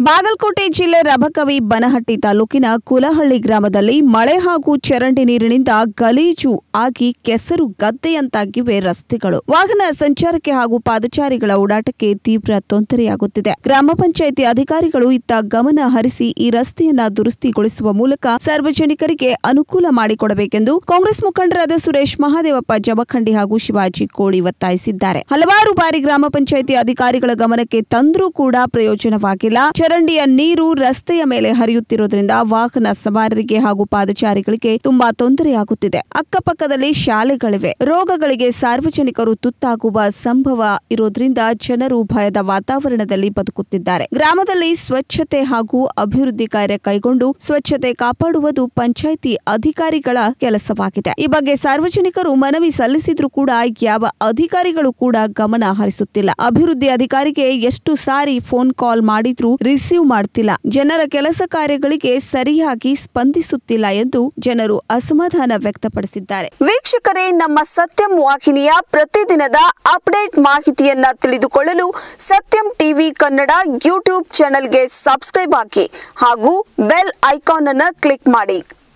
ಬಾಗಲಕೋಟೆ ಜಿಲ್ಲೆ ರಬಕವಿ ಬನಹಟ್ಟಿ ತಾಲೂಕಿನ ಕುಲಹಳ್ಳಿ ಗ್ರಾಮದಲ್ಲಿ ಮಳೆ ಹಾಗೂ ಚರಂಡಿ ನೀರಿನಿಂದ ಗಲೀಜು ಆಗಿ ಕೆಸರು ಗದ್ದೆಯಂತಾಗಿವೆ ರಸ್ತೆಗಳು ವಾಹನ ಸಂಚಾರಕ್ಕೆ ಹಾಗೂ ಪಾದಚಾರಿಗಳ ಓಡಾಟಕ್ಕೆ ತೀವ್ರ ತೊಂದರೆಯಾಗುತ್ತಿದೆ ಗ್ರಾಮ ಪಂಚಾಯಿತಿ ಅಧಿಕಾರಿಗಳು ಇತ್ತ ಗಮನ ಹರಿಸಿ ಈ ರಸ್ತೆಯನ್ನ ದುರಸ್ತಿಗೊಳಿಸುವ ಮೂಲಕ ಸಾರ್ವಜನಿಕರಿಗೆ ಅನುಕೂಲ ಮಾಡಿಕೊಡಬೇಕೆಂದು ಕಾಂಗ್ರೆಸ್ ಮುಖಂಡರಾದ ಸುರೇಶ್ ಮಹಾದೇವಪ್ಪ ಜಮಖಂಡಿ ಹಾಗೂ ಶಿವಾಜಿ ಕೋಳಿ ಒತ್ತಾಯಿಸಿದ್ದಾರೆ ಹಲವಾರು ಬಾರಿ ಗ್ರಾಮ ಪಂಚಾಯಿತಿ ಅಧಿಕಾರಿಗಳ ಗಮನಕ್ಕೆ ತಂದರೂ ಕೂಡ ಪ್ರಯೋಜನವಾಗಿಲ್ಲ ಚರಂಡಿಯ ನೀರು ರಸ್ತೆಯ ಮೇಲೆ ಹರಿಯುತ್ತಿರುವುದರಿಂದ ವಾಹನ ಸವಾರರಿಗೆ ಹಾಗೂ ಪಾದಚಾರಿಗಳಿಗೆ ತುಂಬಾ ತೊಂದರೆಯಾಗುತ್ತಿದೆ ಅಕ್ಕಪಕ್ಕದಲ್ಲಿ ಶಾಲೆಗಳಿವೆ ರೋಗಗಳಿಗೆ ಸಾರ್ವಜನಿಕರು ತುತ್ತಾಗುವ ಸಂಭವ ಇರೋದ್ರಿಂದ ಜನರು ಭಯದ ವಾತಾವರಣದಲ್ಲಿ ಬದುಕುತ್ತಿದ್ದಾರೆ ಗ್ರಾಮದಲ್ಲಿ ಸ್ವಚ್ಛತೆ ಹಾಗೂ ಅಭಿವೃದ್ಧಿ ಕಾರ್ಯ ಕೈಗೊಂಡು ಸ್ವಚ್ಛತೆ ಕಾಪಾಡುವುದು ಪಂಚಾಯಿತಿ ಅಧಿಕಾರಿಗಳ ಕೆಲಸವಾಗಿದೆ ಈ ಬಗ್ಗೆ ಸಾರ್ವಜನಿಕರು ಮನವಿ ಸಲ್ಲಿಸಿದ್ರೂ ಕೂಡ ಯಾವ ಅಧಿಕಾರಿಗಳು ಕೂಡ ಗಮನ ಹರಿಸುತ್ತಿಲ್ಲ ಅಭಿವೃದ್ಧಿ ಅಧಿಕಾರಿಗೆ ಎಷ್ಟು ಸಾರಿ ಫೋನ್ ಕಾಲ್ ಮಾಡಿದ್ರೂ ರಿಸೀವ್ ಮಾಡ್ತಿಲ್ಲ ಜನರ ಕೆಲಸ ಕಾರ್ಯಗಳಿಗೆ ಸರಿಯಾಗಿ ಸ್ಪಂದಿಸುತ್ತಿಲ್ಲ ಎಂದು ಜನರು ಅಸಮಾಧಾನ ವ್ಯಕ್ತಪಡಿಸಿದ್ದಾರೆ ವೀಕ್ಷಕರೇ ನಮ್ಮ ಸತ್ಯಂ ವಾಹಿನಿಯ ಪ್ರತಿದಿನದ ಅಪ್ಡೇಟ್ ಮಾಹಿತಿಯನ್ನ ತಿಳಿದುಕೊಳ್ಳಲು ಸತ್ಯಂ ಟಿವಿ ಕನ್ನಡ ಯೂಟ್ಯೂಬ್ ಚಾನೆಲ್ಗೆ ಸಬ್ಸ್ಕ್ರೈಬ್ ಹಾಕಿ ಹಾಗೂ ಬೆಲ್ ಐಕಾನ್ ಅನ್ನು ಕ್ಲಿಕ್ ಮಾಡಿ